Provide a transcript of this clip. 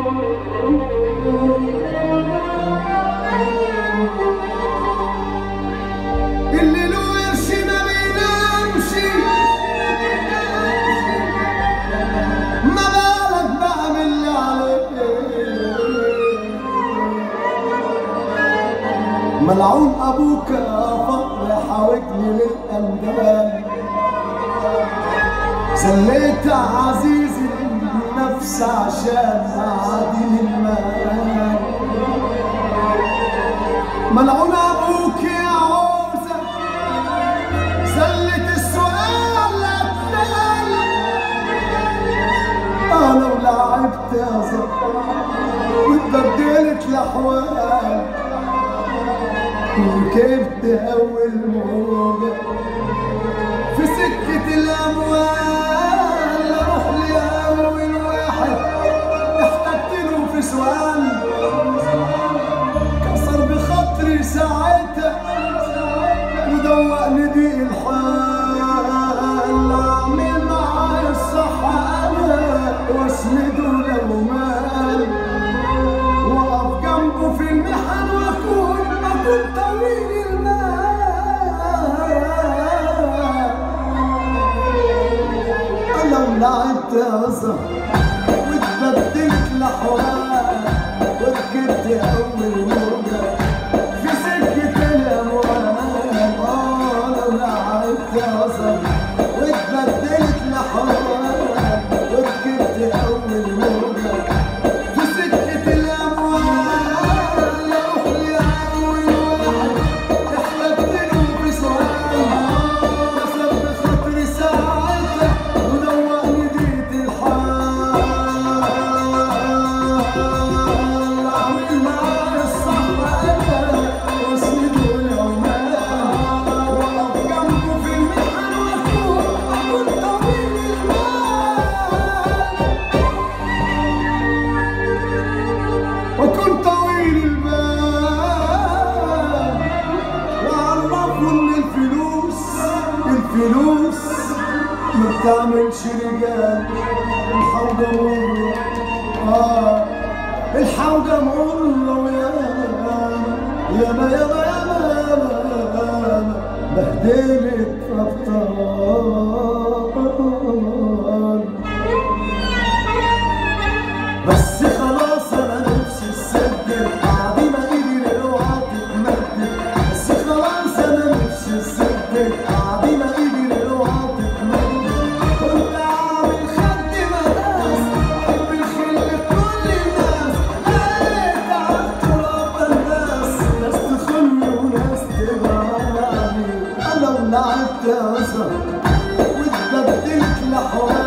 اللي له قرش ما بينامش ما بالك بقى من اللي عليك ملعون ابوك يا فقر حاوجني للاندال سليت عزيزي النفس عشان اعدل المال ملعون ابوك يا عوزة سلت السؤال الثاني انا ولعبت يا زهر واتبدلت الاحوال وركبت اول موجة في سكة الاموال اروح لاول واحد احتجت له في سؤال كسر بخاطري ساعتها ودوقني ضيق الحال اعمل معايا الصح انا واسنده لو مال واقف جنبه في المحن واكون اكون طويل المال انا ولعبت ازهر واتبدلت الاحوال وركبت اول موجه في سكه الاموال انا ولعبت ازهر واتبدلت الاحوال وركبت اول موجه في سكه الاموال اروح لاول واحد احتجت له في سؤال كسر بخاطري ساعتها ودوقني ديت الحال اعمل معايا الصح انا واسنده لو مال واقف جنبه في المحن واكون اكون طويل المال وكن طويل البال وعرفوا ان الفلوس الفلوس ما بتعملش رجال الحوجة مرة اه الحوجة مرة وياما ياما ياما ياما ياما بهدلت أبطال بس خلاص انا نفسي السد بعد ما ايدي اوعى تتمدد بس خلاص انا نفسي السد بعد ما ايدي اوعى تتمدد كنت عامل خد مداس احب الخير لكل الناس لقيت على التراب الناس ناس تخوني وناس تبعني انا ولعبت ازهر واتبدلت لحوالي